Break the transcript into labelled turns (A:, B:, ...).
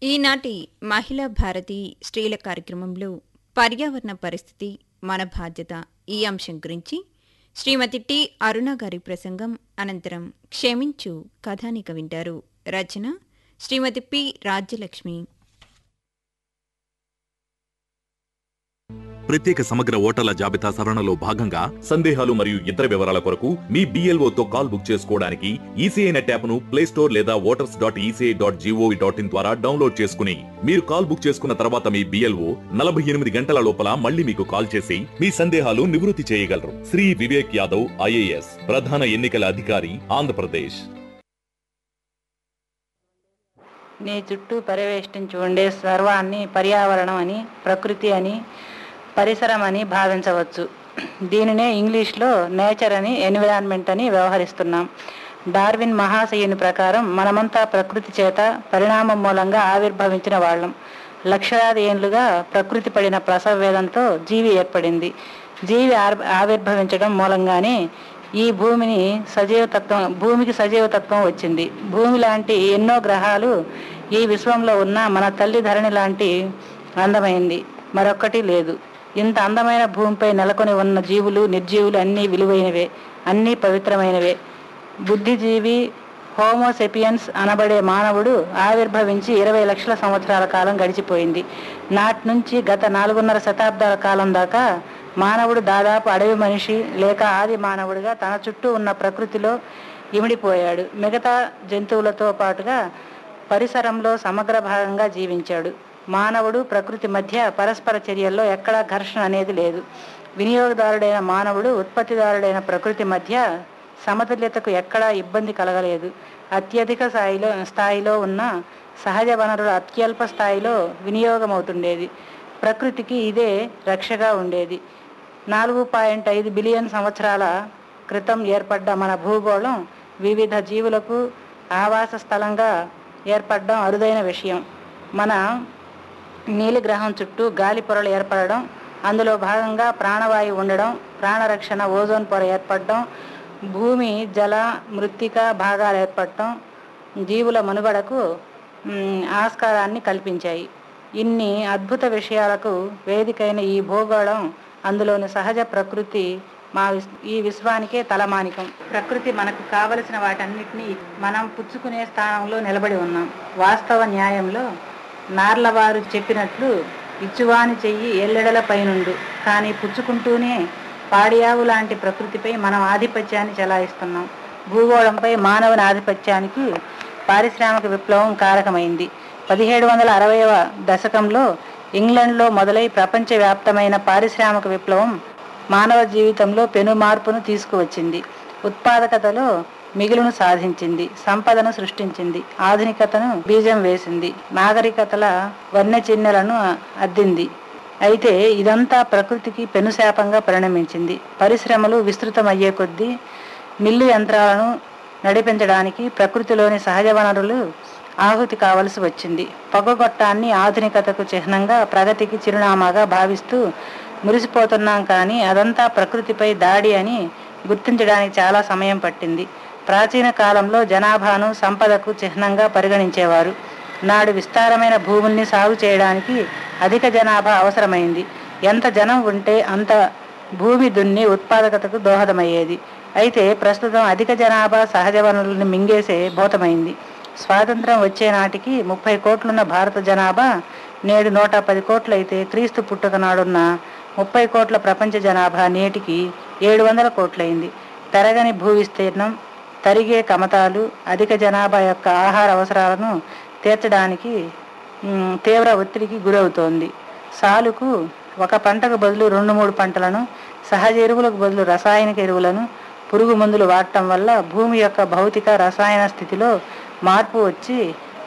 A: ఈనాటి మహిళా భారతి స్త్రీల కార్యక్రమంలో పర్యావరణ పరిస్థితి మన బాధ్యత ఈ అంశం గురించి శ్రీమతి టి అరుణ గారి ప్రసంగం అనంతరం క్షమించు కథానిక వింటారు రచన శ్రీమతి పి రాజ్యలక్ష్మి
B: ప్రత్యేక సమగ్ర ఓటర్ల జాబితా సవరణలో భాగంగా సందేహాలు మరియు ఇతర వివరాల కొరకు మీ BLO తో కాల్ బుక్ చేసుకోవడానికి ఈసీఐ నెట్ యాప్ను ప్లే స్టోర్ లేదా voters dot ECI dot gov dot in ద్వారా డౌన్లోడ్ చేసుకుని మీరు కాల్ బుక్ చేసుకున్న తర్వాత మీ బిఎల్ఓ నలభై ఎనిమిది గంటల లోపల మళ్ళీ మీకు కాల్ చేసి మీ సందేహాలు నివృత్తి చేయగలరు శ్రీ వివేక్ యాదవ్ ఐఏఎస్ ప్రధాన ఎన్నికల అధికారి ఆంధ్రప్రదేశ్
C: నీ చుట్టూ పర్యవేష్టించి ఉండే సర్వాన్ని పర్యావరణం అని ప్రకృతి అని పరిసరం అని భావించవచ్చు దీనినే ఇంగ్లీష్లో నేచర్ అని ఎన్విరాన్మెంట్ అని వ్యవహరిస్తున్నాం డార్విన్ మహాశయుని ప్రకారం మనమంతా ప్రకృతి చేత పరిణామం మూలంగా ఆవిర్భవించిన వాళ్ళం లక్షలాది ఏండ్లుగా ప్రకృతి పడిన ప్రసవ వేదంతో జీవి ఏర్పడింది జీవి ఆర్- ఆవిర్భవించడం మూలంగానే ఈ భూమిని సజీవతత్వం భూమికి సజీవతత్వం వచ్చింది భూమి లాంటి ఎన్నో గ్రహాలు ఈ విశ్వంలో ఉన్న మన తల్లి ధరణి లాంటి అందమైంది మరొక్కటి లేదు ఇంత అందమైన భూమిపై నెలకొని ఉన్న జీవులు నిర్జీవులు అన్నీ విలువైనవే అన్నీ పవిత్రమైనవే బుద్ధిజీవి హోమోసెపియన్స్ అనబడే మానవుడు ఆవిర్భవించి ఇరవై లక్షల సంవత్సరాల కాలం గడిచిపోయింది నాటి నుంచి గత నాలుగున్నర శతాబ్దాల కాలం దాకా మానవుడు దాదాపు అడవి మనిషి లేక ఆది మానవుడిగా తన చుట్టూ ఉన్న ప్రకృతిలో ఇమిడిపోయాడు మిగతా జంతువులతో పాటుగా పరిసరంలో సమగ్ర భాగంగా జీవించాడు మానవుడు ప్రకృతి మధ్య పరస్పర చర్యల్లో ఎక్కడా ఘర్షణ అనేది లేదు వినియోగదారుడైన మానవుడు ఉత్పత్తిదారుడైన ప్రకృతి మధ్య సమతుల్యతకు ఎక్కడా ఇబ్బంది కలగలేదు అత్యధిక స్థాయిలో స్థాయిలో ఉన్న సహజ వనరుల అత్యల్ప స్థాయిలో వినియోగమవుతుండేది ప్రకృతికి ఇదే రక్షగా ఉండేది నాలుగు పాయింట్ ఐదు బిలియన్ సంవత్సరాల క్రితం ఏర్పడ్డ మన భూగోళం వివిధ జీవులకు ఆవాస స్థలంగా ఏర్పడడం అరుదైన విషయం మన నీలి గ్రహం చుట్టూ గాలి పొరలు ఏర్పడడం అందులో భాగంగా ప్రాణవాయువు ఉండడం ప్రాణరక్షణ ఓజోన్ పొర ఏర్పడడం భూమి జల మృత్తిక భాగాలు ఏర్పడటం జీవుల మనుగడకు మ్, ఆస్కారాన్ని కల్పించాయి ఇన్ని అద్భుత విషయాలకు వేదికైన ఈ భూగోళం అందులోని సహజ ప్రకృతి మా విస్ ఈ విశ్వానికే తలమానికం ప్రకృతి మనకు కావలసిన వాటన్నిటినీ మనం పుచ్చుకునే స్థానంలో నిలబడి ఉన్నాం వాస్తవ న్యాయంలో నార్లవారు చెప్పినట్లు ఇచ్చువాని చెయ్యి ఎల్లెడల పైనుండు కానీ పుచ్చుకుంటూనే పాడియావు లాంటి ప్రకృతిపై మనం ఆధిపత్యాన్ని చెలాయిస్తున్నాం భూగోళంపై మానవుని ఆధిపత్యానికి పారిశ్రామిక విప్లవం కారకమైంది పదిహేడు వందల అరవైవ దశకంలో ఇంగ్లండ్లో మొదలై ప్రపంచవ్యాప్తమైన పారిశ్రామిక విప్లవం మానవ జీవితంలో పెను మార్పును తీసుకువచ్చింది ఉత్పాదకతలో మిగులును సాధించింది సంపదను సృష్టించింది ఆధునికతను బీజం వేసింది నాగరికతల వన్య చిహ్నలను అద్దింది అయితే ఇదంతా ప్రకృతికి పెనుశాపంగా పరిణమించింది పరిశ్రమలు విస్తృతమయ్యే కొద్దీ మిల్లు యంత్రాలను నడిపించడానికి ప్రకృతిలోని సహజ వనరులు ఆహుతి కావలసి వచ్చింది పొగగొట్టాన్ని ఆధునికతకు చిహ్నంగా ప్రగతికి చిరునామాగా భావిస్తూ మురిసిపోతున్నాం కానీ అదంతా ప్రకృతిపై దాడి అని గుర్తించడానికి చాలా సమయం పట్టింది ప్రాచీన కాలంలో జనాభాను సంపదకు చిహ్నంగా పరిగణించేవారు నాడు విస్తారమైన భూముల్ని సాగు చేయడానికి అధిక జనాభా అవసరమైంది ఎంత జనం ఉంటే అంత భూమి దున్ని ఉత్పాదకతకు దోహదమయ్యేది అయితే ప్రస్తుతం అధిక జనాభా సహజ వనరులను మింగేసే భూతమైంది స్వాతంత్రం వచ్చే నాటికి ముప్పై కోట్లున్న భారత జనాభా నేడు నూట పది కోట్లయితే క్రీస్తు పుట్టుక నాడున్న ముప్పై కోట్ల ప్రపంచ జనాభా నేటికి ఏడు వందల కోట్లయింది పెరగని భూ విస్తీర్ణం తరిగే కమతాలు అధిక జనాభా యొక్క ఆహార అవసరాలను తీర్చడానికి మ్, తీవ్ర ఒత్తిడికి గురవుతోంది సాలుకు ఒక పంటకు బదులు రెండు మూడు పంటలను సహజ ఎరువులకు బదులు రసాయనిక ఎరువులను పురుగు మందులు వాడటం వల్ల భూమి యొక్క భౌతిక రసాయన స్థితిలో మార్పు వచ్చి